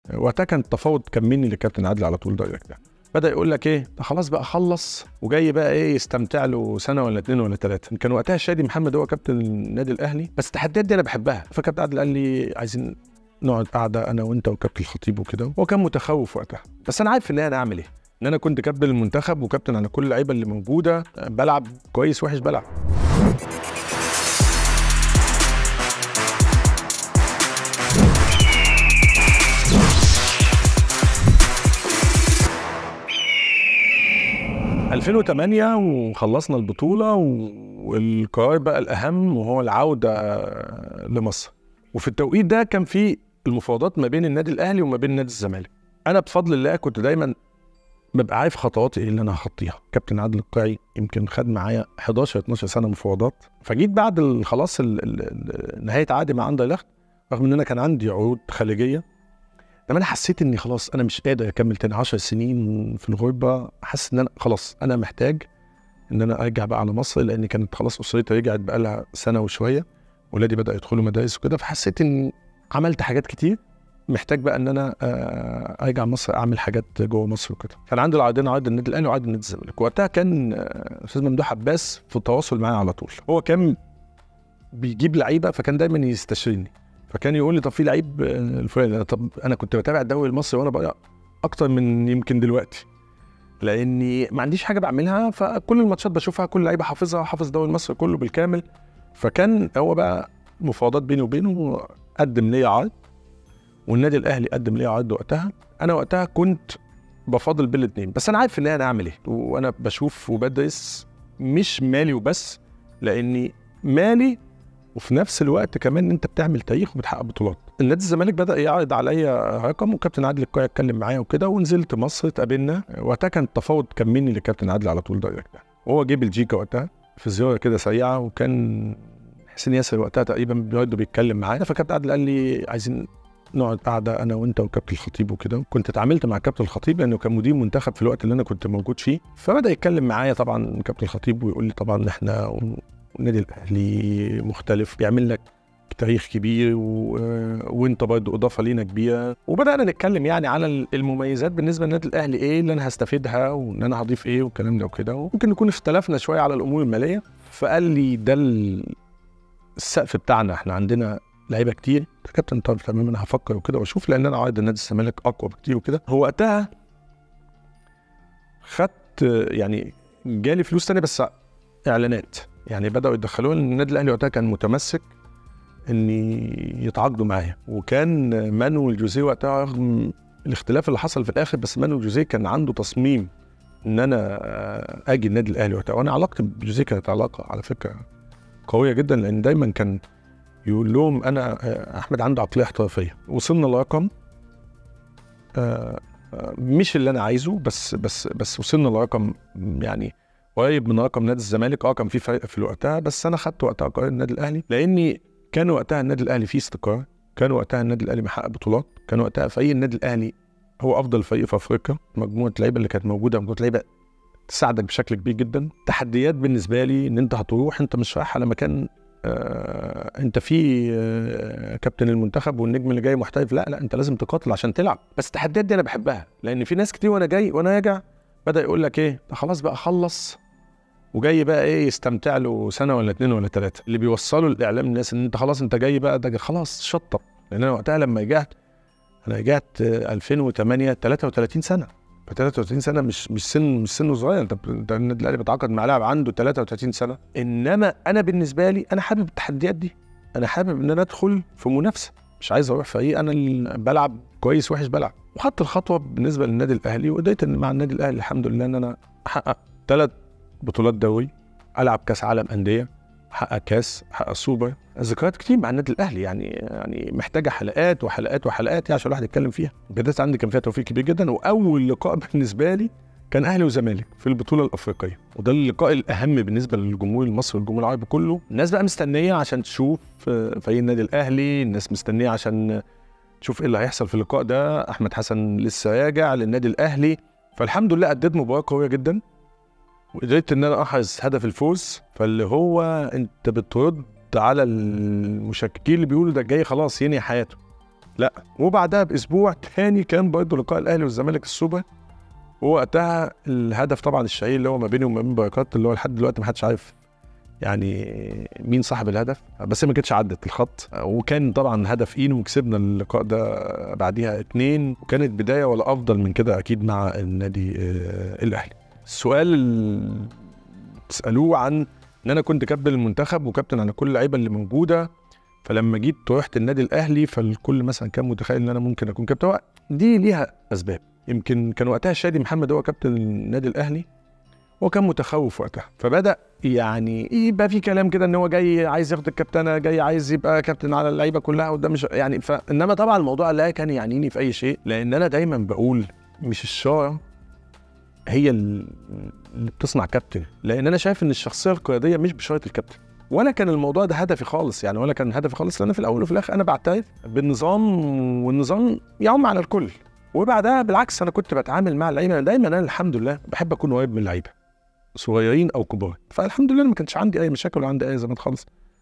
وقتها كان التفاوض كان مني لكابتن عادل على طول دايركت يعني بدا يقول لك ايه ده خلاص بقى خلص وجاي بقى ايه يستمتع له سنه ولا اتنين ولا ثلاثه كان وقتها شادي محمد هو كابتن النادي الاهلي بس التحديات دي انا بحبها فكابتن عادل قال لي عايزين نقعد قاعده انا وانت وكابتن الخطيب وكده هو كان متخوف وقتها بس انا عارف في النهايه انا اعمل ايه ان انا كنت كابتن المنتخب وكابتن على كل اللعيبه اللي موجوده بلعب كويس وحش بلعب 2008 وخلصنا البطولة والقرار بقى الأهم وهو العودة لمصر وفي التوقيت ده كان في المفاوضات ما بين النادي الأهلي وما بين نادي الزمالك أنا بفضل الله كنت دايما ببقى عارف خطواتي ايه اللي انا هخطيها كابتن عادل القيعي يمكن خد معايا 11 12 سنه مفاوضات فجيت بعد خلاص نهايه عقدي مع اندرلخت رغم ان انا كان عندي عروض خارجيه لما انا حسيت اني خلاص انا مش قادر اكمل تاني 10 سنين في الغربه حاسس ان انا خلاص انا محتاج ان انا ارجع بقى على مصر لان كانت خلاص اسرتي رجعت بقى لها سنه وشويه ولادي بدأوا يدخلوا مدارس وكده فحسيت ان عملت حاجات كتير محتاج بقى ان انا ارجع مصر اعمل حاجات جوه مصر وكده كان عندي العرضين عرض النادي الاهلي وعرض النادي الزمالك وقتها كان استاذ ممدوح عباس في التواصل معايا على طول هو كان بيجيب لعيبه فكان دايما يستشيرني فكان يقول لي طب في لعيب الفلاني طب انا كنت بتابع الدوري المصري وانا بقى اكتر من يمكن دلوقتي لاني ما عنديش حاجه بعملها فكل الماتشات بشوفها كل لعيبه حافظها حافظ الدوري المصري كله بالكامل فكان هو بقى مفاوضات بيني وبينه قدم لي عرض والنادي الاهلي قدم لي عرض وقتها انا وقتها كنت بفاضل بين الاثنين بس انا عارف في النهايه انا اعمل ايه وانا بشوف وبدرس مش مالي وبس لاني مالي وفي نفس الوقت كمان انت بتعمل تاريخ وبتحقق بطولات النادي الزمالك بدا يعرض عليا رقم وكابتن عادل القيعي اتكلم معايا وكده ونزلت مصر اتقابلنا وقتها كان التفاوض كان مني لكابتن عادل على طول دايركت وهو جه بلجيكا وقتها في زياره كده سريعه وكان حسين ياسر وقتها تقريبا برضه بيتكلم معايا فكابتن عادل قال لي عايزين نقعد قاعده انا وانت وكابتن الخطيب وكده كنت اتعاملت مع كابتن الخطيب لانه كان مدير منتخب في الوقت اللي انا كنت موجود فيه فبدا يتكلم معايا طبعا كابتن الخطيب ويقول لي طبعا احنا النادي الاهلي مختلف بيعمل لك تاريخ كبير و... وانت برضه اضافه لينا كبيره وبدانا نتكلم يعني على المميزات بالنسبه للنادي الاهلي ايه اللي انا هستفيدها وان انا هضيف ايه والكلام ده وكده وممكن نكون اختلفنا شويه على الامور الماليه فقال لي ده السقف بتاعنا احنا عندنا لعيبه كتير كابتن طب تمام انا هفكر وكده واشوف لان انا عايز النادي الزمالك اقوى بكتير وكده هو وقتها خدت يعني جالي فلوس تانية بس اعلانات يعني بداوا يدخلوها لان النادي الاهلي وقتها كان متمسك ان يتعاقدوا معايا وكان مانويل جوزيه وقتها رغم الاختلاف اللي حصل في الاخر بس مانويل جوزيه كان عنده تصميم ان انا اجي النادي الاهلي وقتها وانا علاقتي بجوزيه كانت علاقه على فكره قويه جدا لان دايما كان يقول لهم انا احمد عنده عقليه احترافيه وصلنا لرقم مش اللي انا عايزه بس بس بس وصلنا لرقم يعني قريب من رقم نادي الزمالك اه كان في فرق في وقتها بس انا خدت وقتها قرار النادي الاهلي لاني كان وقتها النادي الاهلي فيه استقرار كان وقتها النادي الاهلي محقق بطولات كان وقتها فريق النادي الاهلي هو افضل فريق في افريقيا مجموعه اللعيبه اللي كانت موجوده مجموعه لعيبه تساعدك بشكل كبير جدا تحديات بالنسبه لي ان انت هتروح انت مش رايح على مكان آه انت في آه كابتن المنتخب والنجم اللي جاي محترف لا لا انت لازم تقاتل عشان تلعب بس التحديات دي انا بحبها لان في ناس كتير وانا جاي وانا راجع بدا يقول لك ايه ده خلاص بقى خلص وجاي بقى ايه يستمتع له سنه ولا اتنين ولا تلاته اللي بيوصلوا الاعلام الناس ان انت خلاص انت جاي بقى ده خلاص شطب لان انا وقتها لما رجعت انا رجعت 2008 33 سنه ف 33 سنه مش مش سن مش سن صغير انت انت النادي الاهلي بيتعاقد مع لاعب عنده 33 سنه انما انا بالنسبه لي انا حابب التحديات دي انا حابب ان انا ادخل في منافسه مش عايز اروح فريق انا اللي بلعب كويس وحش بلعب وخدت الخطوه بالنسبه للنادي الاهلي وقدرت ان مع النادي الاهلي الحمد لله ان انا احقق ثلاث بطولات دوري العب كاس عالم انديه احقق كاس احقق سوبر ذكريات كتير مع النادي الاهلي يعني يعني محتاجه حلقات وحلقات وحلقات يعني عشان الواحد يتكلم فيها بدايه عندي كان فيها توفيق كبير جدا واول لقاء بالنسبه لي كان اهلي وزمالك في البطوله الافريقيه وده اللقاء الاهم بالنسبه للجمهور المصري والجمهور العربي كله الناس بقى مستنيه عشان تشوف فريق النادي الاهلي الناس مستنيه عشان تشوف ايه اللي هيحصل في اللقاء ده احمد حسن لسه راجع للنادي الاهلي فالحمد لله اديت مباراه قويه جدا وقدرت ان انا احرز هدف الفوز فاللي هو انت بترد على المشككين اللي بيقولوا ده جاي خلاص ينهي حياته لا وبعدها باسبوع تاني كان برضه لقاء الاهلي والزمالك السوبر ووقتها الهدف طبعا الشهير اللي هو ما بيني وما بين بركات اللي هو لحد دلوقتي ما حدش عارف يعني مين صاحب الهدف بس هي ما كانتش عدت الخط وكان طبعا هدف اينو وكسبنا اللقاء ده بعديها اتنين وكانت بدايه ولا افضل من كده اكيد مع النادي آه، الاهلي السؤال اللي بتسالوه عن ان انا كنت كابتن المنتخب وكابتن على كل اللعيبه اللي موجوده فلما جيت رحت النادي الاهلي فالكل مثلا كان متخيل ان انا ممكن اكون كابتن هو دي ليها اسباب يمكن كان وقتها شادي محمد هو كابتن النادي الاهلي هو كان متخوف وقتها فبدا يعني يبقى في كلام كده ان هو جاي عايز ياخد الكابتنه جاي عايز يبقى كابتن على اللعيبه كلها وده مش يعني فانما طبعا الموضوع لا كان يعنيني في اي شيء لان انا دايما بقول مش الشاره هي اللي بتصنع كابتن لان انا شايف ان الشخصيه القياديه مش بشاره الكابتن ولا كان الموضوع ده هدفي خالص يعني ولا كان هدفي خالص لان في الاول وفي الاخر انا بعترف بالنظام والنظام يعم على الكل وبعدها بالعكس انا كنت بتعامل مع اللعيبه دايما انا الحمد لله بحب اكون قريب من اللعيبه صغيرين او كبار فالحمد لله ما كانش عندي اي مشاكل ولا عندي اي ازمات خالص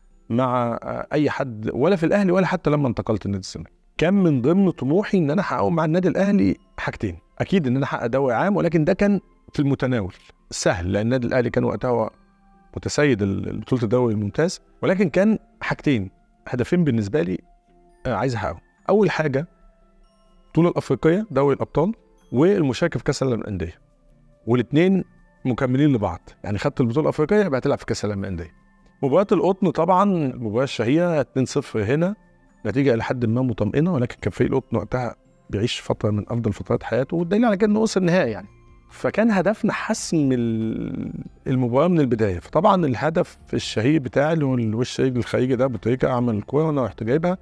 مع اي حد ولا في الاهلي ولا حتى لما انتقلت النادي الزمالك كان من ضمن طموحي ان انا احقق مع النادي الاهلي حاجتين اكيد ان انا احقق دوري عام ولكن ده كان في المتناول سهل لان النادي الاهلي كان وقتها هو متسيد بطوله الدوري الممتاز ولكن كان حاجتين هدفين بالنسبه لي آه، عايز احققهم اول حاجه البطوله الافريقيه دوري الابطال والمشاركه في كاس العالم للانديه والاثنين مكملين لبعض يعني خدت البطوله الافريقيه يبقى هتلعب في كاس العالم للانديه مباراه القطن طبعا المباراه الشهيره 2-0 هنا نتيجه الى حد ما مطمئنه ولكن كان فريق القطن وقتها بيعيش فتره من افضل فترات حياته والدليل على كده انه وصل النهائي يعني فكان هدفنا حسم المباراه من البدايه فطبعا الهدف الشهير بتاعي اللي هو الوش رجل الخارجي ده ابو تريكه عمل الكوره وانا رحت جايبها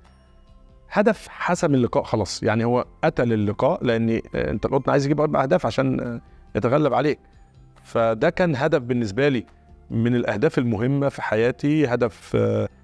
هدف حسم اللقاء خلاص يعني هو قتل اللقاء لان انت القطن عايز يجيب اربع اهداف عشان يتغلب عليك فده كان هدف بالنسبه لي من الاهداف المهمه في حياتي هدف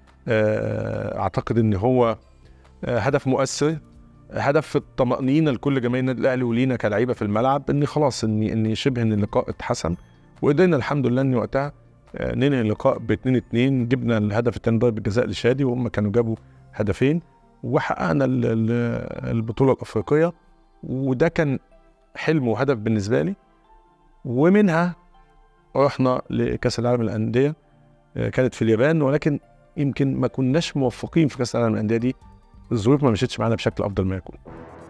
آه، اعتقد ان هو آه، هدف مؤثر هدف الطمأنينة لكل جماهير النادي الأهلي ولينا كلعيبة في الملعب إن خلاص إن إن شبه إن اللقاء اتحسم وقدرنا الحمد لله إن وقتها آه، ننهي اللقاء ب 2 2 جبنا الهدف الثاني ضربة جزاء لشادي وهم كانوا جابوا هدفين وحققنا البطولة الأفريقية وده كان حلم وهدف بالنسبة لي ومنها رحنا لكأس العالم للأندية آه، كانت في اليابان ولكن يمكن ما كناش موفقين في كأس العالم للأندية دي الظروف ما مشيتش معانا بشكل افضل ما يكون